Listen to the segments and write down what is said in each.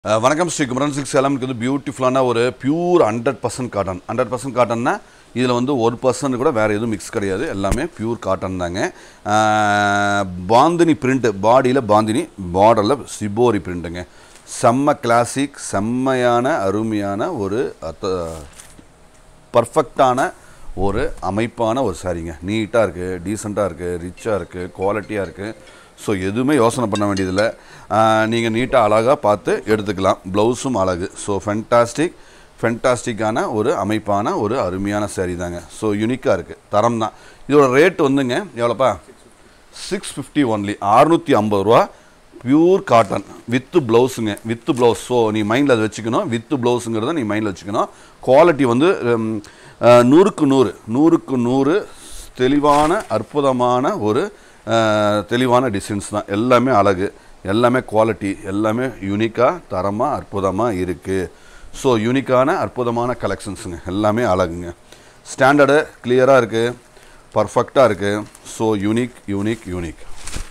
அஹ் வணக்கம் ஸ்ரீ குமரன் சிக்ஸ் சேலம்க்கு வந்து பியூட்டிஃபுல்லான ஒரு pure hundred percent cotton hundred percent காட்டன்னா இதில் வந்து ஒரு பர்சன்ட் கூட வேறு எதுவும் மிக்ஸ் கிடையாது எல்லாமே பியூர் காட்டன் தாங்க அஹ் பாந்தினி பிரிண்ட் பாடியில் பாந்தினி பார்டரில் சிபோரி பிரிண்ட்டுங்க செம்ம கிளாசிக் செம்மையான அருமையான ஒரு அத்த பர்ஃபெக்டான ஒரு அமைப்பான ஒரு சாரீங்க நீட்டாக இருக்குது டீசெண்டாக இருக்குது ரிச்சாக இருக்குது குவாலிட்டியாக இருக்குது ஸோ எதுவுமே யோசனை பண்ண வேண்டியதில்லை நீங்கள் நீட்டாக அழகாக பார்த்து எடுத்துக்கலாம் ப்ளவுஸும் அழகு ஸோ ஃபென்டாஸ்டிக் ஃபென்டாஸ்டிக்கான ஒரு அமைப்பான ஒரு அருமையான saree தாங்க ஸோ யூனிக்காக இருக்குது தரம் தான் இதோட ரேட் வந்துங்க எவ்வளோப்பா சிக்ஸ் ஃபிஃப்டி ஒன்லி அறுநூற்றி ஐம்பது ரூபா பியூர் காட்டன் வித்து ப்ளவுஸுங்க வித்து ப்ளவுஸ் ஸோ நீ மைண்டில் அதை வச்சுக்கணும் வித்து ப்ளவுஸுங்கிறத நீ மைண்டில் வச்சுக்கணும் குவாலிட்டி வந்து ஹம், அஹ், நூறுக்கு நூறு நூறுக்கு நூறு தெளிவான அற்புதமான ஒரு அஹ், தெளிவான டிசைன்ஸ் தான் எல்லாமே அழகு எல்லாமே குவாலிட்டி எல்லாமே யூனிக்காக தரமாக அற்புதமாக இருக்குது ஸோ யூனிக்கான அற்புதமான கலெக்ஷன்ஸுங்க எல்லாமே அழகுங்க ஸ்டாண்டர்டு கிளியராக இருக்குது பர்ஃபெக்டாக இருக்குது so unique unique unique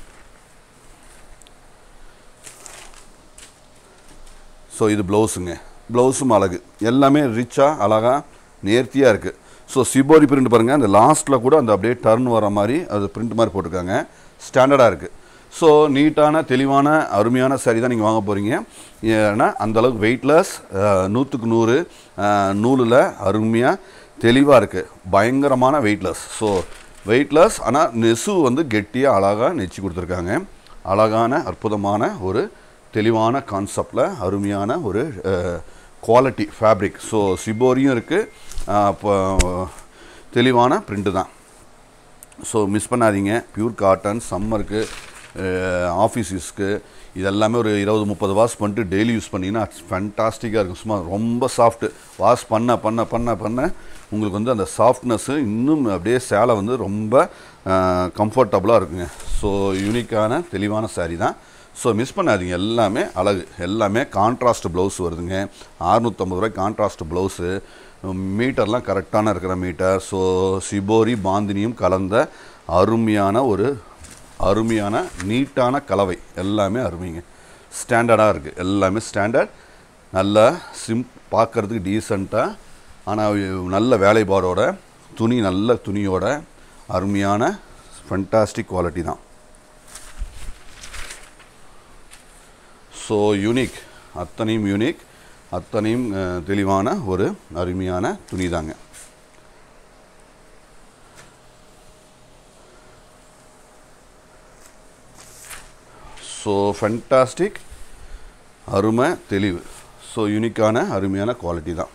so இது ப்ளவுஸுங்க ப்ளவுஸும் அழகு எல்லாமே ரிச்சாக அழகாக நேர்த்தியாக இருக்குது ஸோ சிபோரி பிரிண்ட் பாருங்கள் அந்த லாஸ்ட்டில் கூட அந்த அப்படியே டர்ன் வர மாதிரி அது பிரிண்ட் மாதிரி போட்டிருக்காங்க ஸ்டாண்டர்டாக இருக்குது ஸோ நீட்டான தெளிவான அருமையான saree தான் நீங்கள் வாங்க போகிறீங்க ஏன்னா அந்தளவுக்கு வெயிட்லெஸ் நூற்றுக்கு நூறு நூலில் அருமையாக தெளிவாக இருக்குது பயங்கரமான வெயிட்லெஸ் ஸோ வெயிட்லெஸ் ஆனால் நெசு வந்து கெட்டியாக அழகாக நெச்சு கொடுத்துருக்காங்க அழகான அற்புதமான ஒரு தெளிவான கான்செப்டில் அருமையான ஒரு குவாலிட்டி ஃபேப்ரிக் ஸோ சிபோரியும் இருக்குது தெளிவான பிரிண்ட்டு தான் ஸோ மிஸ் பண்ணாதீங்க பியூர் காட்டன் சம்மருக்கு ஆஃபீஸ் யூஸ்க்கு இதெல்லாமே ஒரு இருபது முப்பது வாஷ் பண்ணிட்டு டெய்லி யூஸ் பண்ணிங்கன்னா ஃபேன்டாஸ்டிக்காக இருக்கும் சும்மா ரொம்ப சாஃப்ட்டு வாஷ் பண்ண பண்ண பண்ண பண்ண உங்களுக்கு வந்து அந்த சாஃப்ட்னஸ்ஸு இன்னும் அப்படியே சேலை வந்து ரொம்ப கம்ஃபர்டபுளாக இருக்குங்க ஸோ யூனிக்கான தெளிவான saree தான் ஸோ மிஸ் பண்ணாதீங்க எல்லாமே அழகு எல்லாமே கான்ட்ராஸ்ட் ப்ளவுஸ் வருதுங்க அறுநூற்றம்பது ரூபாய் கான்ட்ராஸ்ட் ப்ளவுஸு மீட்டர்லாம் கரெக்டான இருக்கிற மீட்டர் ஸோ சிபோரி பாந்தினியும் கலந்த அருமையான ஒரு அருமையான நீட்டான கலவை எல்லாமே அருமைங்க ஸ்டாண்டர்டாக இருக்குது எல்லாமே ஸ்டாண்டர்ட் நல்ல சிம் பார்க்குறதுக்கு டீசெண்டாக ஆனால் நல்ல வேலைப்பாடோட துணி நல்ல துணியோட அருமையான ஃபென்டாஸ்டிக் குவாலிட்டி தான் ஸோ யூனிக் அத்தனையும் யூனிக் அத்தனையும் அஹ், தெளிவான ஒரு அருமையான துணி தாங்க ஸோ ஃபென்டாஸ்டிக் அருமை தெளிவு ஸோ யூனிக்கான அருமையான குவாலிட்டி தான்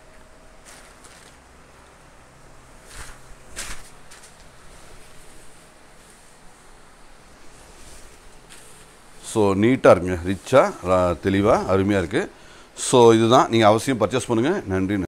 ஸோ நீட்டாக இருக்குங்க ரிச்சாக தெளிவாக அருமையாக இருக்குது ஸோ இதுதான் நீங்கள் அவசியம் பர்ச்சேஸ் பண்ணுங்கள் நன்றி